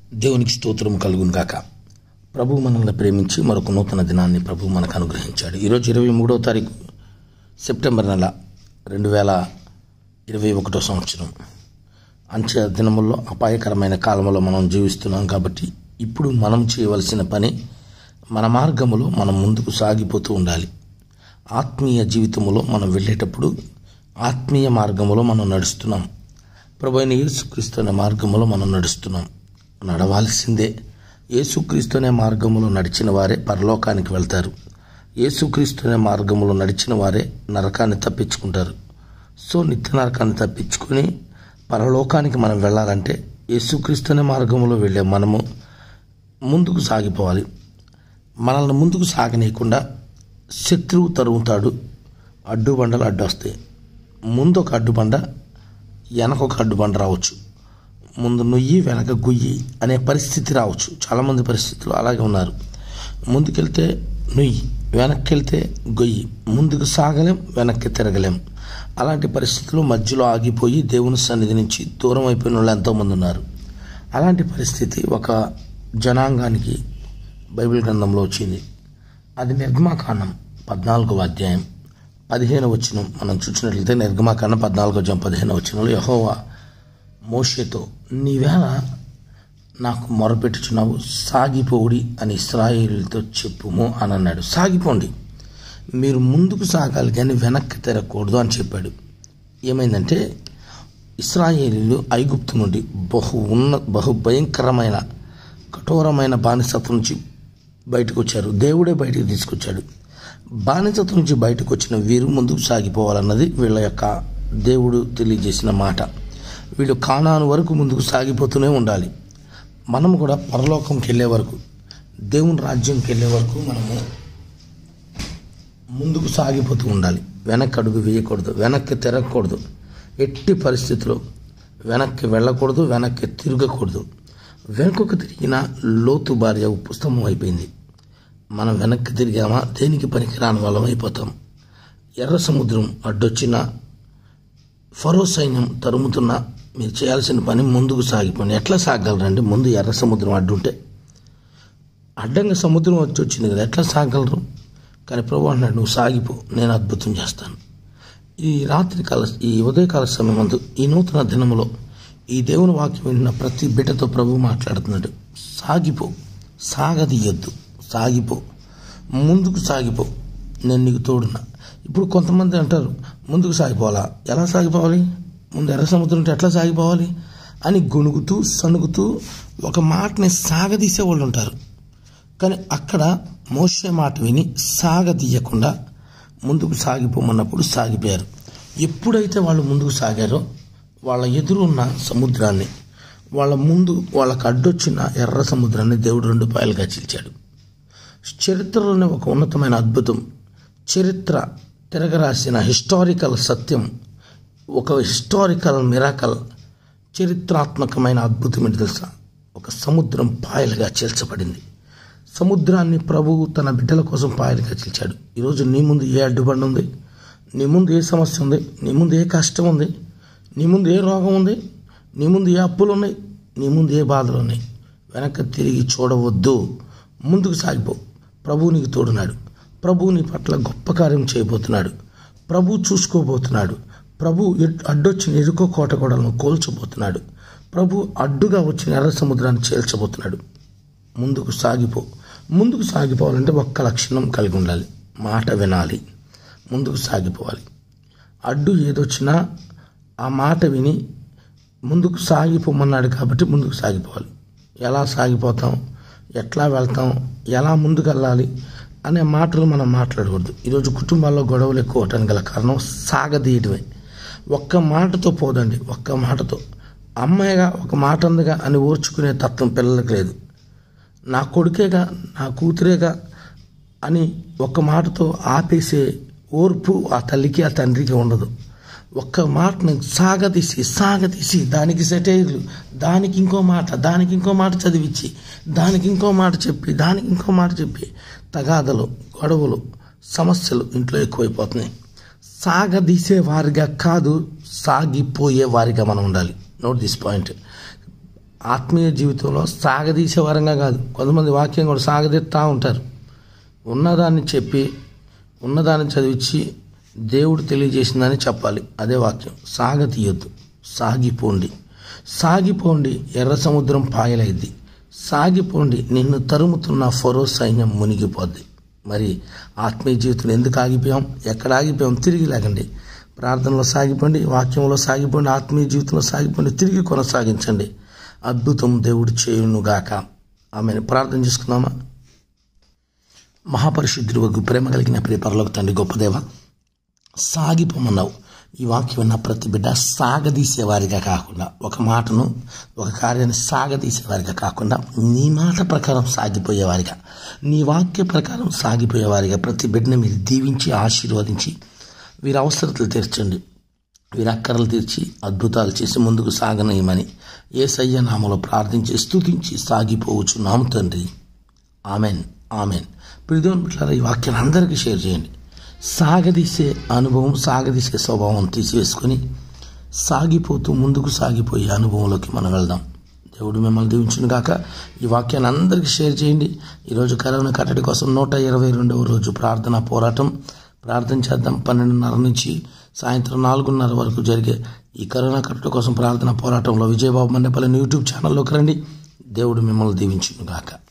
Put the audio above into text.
దేవునికి స్తోత్రం కలుగును గాక ప్రభు మనల్ని ప్రేమించి మరొక నూతన దినాన్ని ప్రభు మనకు అనుగ్రహించాడు ఈరోజు ఇరవై మూడో తారీఖు సెప్టెంబర్ నెల రెండు వేల ఇరవై ఒకటో సంవత్సరం అంచె దినముల్లో అపాయకరమైన కాలంలో మనం జీవిస్తున్నాం కాబట్టి ఇప్పుడు మనం చేయవలసిన పని మన మార్గములో మనం ముందుకు సాగిపోతూ ఉండాలి ఆత్మీయ జీవితంలో మనం వెళ్ళేటప్పుడు ఆత్మీయ మార్గములో మనం నడుస్తున్నాం ప్రభు అయిన యేసుక్రీస్తు అనే మార్గములో మనం నడుస్తున్నాం నడవాల్సిందే యేసుక్రీస్తు అనే మార్గములో నడిచిన వారే పరలోకానికి వెళ్తారు యేసుక్రీస్తు అనే మార్గములో నడిచిన వారే నరకాన్ని తప్పించుకుంటారు సో నిత్య నరకాన్ని తప్పించుకొని పరలోకానికి మనం వెళ్ళాలంటే యేసుక్రీస్తు అనే మార్గంలో వెళ్ళే మనము ముందుకు సాగిపోవాలి మనల్ని ముందుకు సాగనీయకుండా శత్రువు తరుగుతాడు అడ్డుబండలు అడ్డొస్తాయి ముందు ఒక అడ్డుబండ వెనక ఒక అడ్డుబండ రావచ్చు ముందు నుయ్యి వెనక గుయ్యి అనే పరిస్థితి రావచ్చు చాలామంది పరిస్థితులు అలాగే ఉన్నారు ముందుకెళ్తే నుయ్యి వెనక్కి వెళ్తే గొయ్యి ముందుకు సాగలేం వెనక్కి తిరగలేం అలాంటి పరిస్థితులు మధ్యలో ఆగిపోయి దేవుని సన్నిధి నుంచి దూరం అయిపోయిన వాళ్ళు ఎంతోమంది ఉన్నారు అలాంటి పరిస్థితి ఒక జనాంగానికి బైబిల్ గ్రంథంలో వచ్చింది అది నిర్గమాకాండం పద్నాలుగవ అధ్యాయం పదిహేను వచ్చిన మనం చూసినట్లయితే నిర్గమాకాండం పద్నాలుగో అధ్యాయం పదిహేను వచ్చినలో యహోవా మోషేతో నీవేళ నాకు మొరపెట్టుచున్నావు సాగిపోడి అని ఇస్రాయేలుతో చెప్పుము అని అన్నాడు సాగిపోండి మీరు ముందుకు సాగాలి కానీ వెనక్కి తిరగకూడదు అని చెప్పాడు ఏమైందంటే ఇస్రాయేలీలు ఐగుప్తు నుండి బహు ఉన్న బహు భయంకరమైన కఠోరమైన బానిసత్వం నుంచి బయటకు వచ్చారు దేవుడే బయటికి తీసుకొచ్చాడు బానిసత్వం నుంచి బయటకు వచ్చిన వీరు ముందుకు సాగిపోవాలన్నది వీళ్ళ యొక్క దేవుడు తెలియజేసిన మాట వీళ్ళు కానాను వరకు ముందుకు సాగిపోతూనే ఉండాలి మనము కూడా పరలోకంకి వెళ్ళే వరకు దేవుని రాజ్యంకి వెళ్ళే వరకు మనము ముందుకు సాగిపోతూ ఉండాలి వెనక్కి అడుగు వేయకూడదు వెనక్కి తిరగకూడదు ఎట్టి పరిస్థితుల్లో వెనక్కి వెళ్ళకూడదు వెనక్కి తిరగకూడదు వెనుకకు తిరిగిన లోతు భార్య పుస్తకం అయిపోయింది మనం వెనక్కి తిరిగామా దేనికి పనికిరాని వాళ్ళం అయిపోతాం ఎర్ర సముద్రం అడ్డొచ్చిన ఫరో సైన్యం తరుముతున్న మీరు చేయాల్సిన పని ముందుకు సాగిపోండి ఎట్లా సాగలరండి ముందు ఎర్ర సముద్రం అడ్డుంటే అడ్డంగా సముద్రం వచ్చి వచ్చింది కదా ఎట్లా సాగలరు కానీ ప్రభు అన్నాడు నువ్వు సాగిపో నేను అద్భుతం చేస్తాను ఈ రాత్రి కాల ఈ ఉదయకాల సమయం అందు ఈ నూతన దినములో ఈ దేవుని వాక్యం విన్న ప్రతి బిడ్డతో ప్రభు మాట్లాడుతున్నాడు సాగిపో సాగదీయొద్దు సాగిపో ముందుకు సాగిపో నేను నీకు తోడున్నా ఇప్పుడు కొంతమంది అంటారు ముందుకు సాగిపోవాలా ఎలా సాగిపోవాలి ముందు ఎర్ర సముద్రం ఉంటే ఎట్లా సాగిపోవాలి అని గొణుగుతూ సణుగుతూ ఒక మాటని సాగదీసే వాళ్ళు ఉంటారు కానీ అక్కడ మోసే మాట విని సాగదీయకుండా ముందుకు సాగిపోమన్నప్పుడు సాగిపోయారు ఎప్పుడైతే వాళ్ళు ముందుకు సాగారో వాళ్ళ ఎదురు ఉన్న సముద్రాన్ని వాళ్ళ ముందు వాళ్ళకు అడ్డొచ్చిన ఎర్ర సముద్రాన్ని దేవుడు రెండు పాయలుగా చీల్చాడు చరిత్రలోనే ఒక ఉన్నతమైన అద్భుతం చరిత్ర తిరగరాసిన హిస్టారికల్ సత్యం ఒక హిస్టారికల్ మిరాకల్ చరిత్రాత్మకమైన అద్భుతం ఏంటి తెలుసా ఒక సముద్రం పాయలుగా చీల్చబడింది సముద్రాన్ని ప్రభువు తన బిడ్డల కోసం పాయలుగా చీల్చాడు ఈరోజు నీ ముందు ఏ అడ్డుబండి ఉంది నీ ముందు ఏ సమస్య ఉంది నీ ముందు ఏ కష్టం ఉంది నీ ముందు ఏ రోగం ఉంది నీ ముందు ఏ అప్పులు ఉన్నాయి నీ ముందు ఏ బాధలు ఉన్నాయి వెనక్కి తిరిగి చూడవద్దు ముందుకు సాగిపో ప్రభువు నీకు తోడున్నాడు ప్రభు నీ పట్ల గొప్ప కార్యం చేయబోతున్నాడు ప్రభు చూసుకోబోతున్నాడు ప్రభు అడ్డొచ్చిన ఎరుకో కోట గోడలను కోల్చబోతున్నాడు ప్రభు అడ్డుగా వచ్చిన ఎర్ర సముద్రాన్ని చేల్చబోతున్నాడు ముందుకు సాగిపో ముందుకు సాగిపోవాలంటే ఒక్క లక్షణం కలిగి ఉండాలి మాట వినాలి ముందుకు సాగిపోవాలి అడ్డు ఏదొచ్చినా ఆ మాట విని ముందుకు సాగిపోమన్నాడు కాబట్టి ముందుకు సాగిపోవాలి ఎలా సాగిపోతాం ఎట్లా వెళ్తాం ఎలా ముందుకు వెళ్ళాలి అనే మాటలు మనం మాట్లాడకూడదు ఈరోజు కుటుంబాల్లో గొడవలు ఎక్కువ అవటానికి గల కారణం సాగదీయటమే ఒక్క మాటతో పోదండి ఒక్క మాటతో అమ్మాయిగా ఒక మాట ఉందిగా అని ఓర్చుకునే తత్వం పిల్లలకు లేదు నా కొడుకేగా నా కూతురేగా అని ఒక్క మాటతో ఆపేసే ఓర్పు ఆ తల్లికి ఆ తండ్రికి ఉండదు ఒక్క మాటను సాగతీసి సాగతీసి దానికి సెటైర్లు దానికి ఇంకో మాట దానికి ఇంకో మాట చదివించి దానికి ఇంకో మాట చెప్పి దానికి ఇంకో మాట చెప్పి తగాదలు గొడవలు సమస్యలు ఇంట్లో ఎక్కువైపోతున్నాయి సాగదీసే వారిగా కాదు సాగిపోయే వారిగా మనం ఉండాలి నోట్ దిస్ పాయింట్ ఆత్మీయ జీవితంలో సాగదీసే వరంగా కాదు కొంతమంది వాక్యం కూడా సాగదీస్తూ ఉంటారు ఉన్నదాన్ని చెప్పి ఉన్నదాన్ని చదివించి దేవుడు తెలియజేసిందని చెప్పాలి అదే వాక్యం సాగతీయొద్దు సాగిపోండి సాగిపోండి ఎర్ర సముద్రం పాయలైద్ది సాగిపోండి నిన్ను తరుముతున్న ఫరో సైన్యం మునిగిపోద్ది మరి ఆత్మీయ జీవితంలో ఎందుకు ఆగిపోయాం ఎక్కడ ఆగిపోయాం తిరిగి లేకండి ప్రార్థనలో సాగిపోండి వాక్యంలో సాగిపోండి ఆత్మీయ జీవితంలో సాగిపోండి తిరిగి కొనసాగించండి అద్భుతం దేవుడు చేయునుగాక ఆమెను ప్రార్థన చేసుకుందామా మహాపరిశుద్ధుడు ఒక ప్రేమ కలిగిన ప్రియ పరలోక తండ్రి గొప్పదేవ సాగిపోమన్నావు ఈ వాక్యం విన్న ప్రతి బిడ్డ సాగదీసేవారిగా కాకుండా ఒక మాటను ఒక కార్యాన్ని సాగదీసేవారిగా కాకుండా నీ మాట ప్రకారం సాగిపోయేవారిగా నీ వాక్య ప్రకారం సాగిపోయేవారిగా ప్రతి బిడ్డని మీరు దీవించి ఆశీర్వదించి వీరి అవసరతలు తీర్చండి వీరి అక్కరలు తీర్చి అద్భుతాలు చేసి ముందుకు సాగనీయమని ఏ సయ్య నామలో ప్రార్థించి స్తుతించి సాగిపోవచ్చు నాము తండ్రి ఆమెన్ ఆమెన్ ప్రిదోన్ బిడ్డలారా ఈ వాక్యాన్ని అందరికీ షేర్ చేయండి సాగదీసే అనుభవం సాగదీసే స్వభావం తీసివేసుకొని సాగిపోతూ ముందుకు సాగిపోయే అనుభవంలోకి మనం వెళ్దాం దేవుడు మిమ్మల్ని దీవించును గాక ఈ వాక్యాన్ని అందరికీ షేర్ చేయండి ఈరోజు కరోనా కట్టడి కోసం నూట ఇరవై రెండవ రోజు ప్రార్థన పోరాటం ప్రార్థన చేద్దాం పన్నెండున్నర నుంచి సాయంత్రం నాలుగున్నర వరకు జరిగే ఈ కరోనా కట్టడి కోసం ప్రార్థన పోరాటంలో విజయబాబు మన్నెపల్లి యూట్యూబ్ ఛానల్లోకి రండి దేవుడు మిమ్మల్ని దీవించును గాక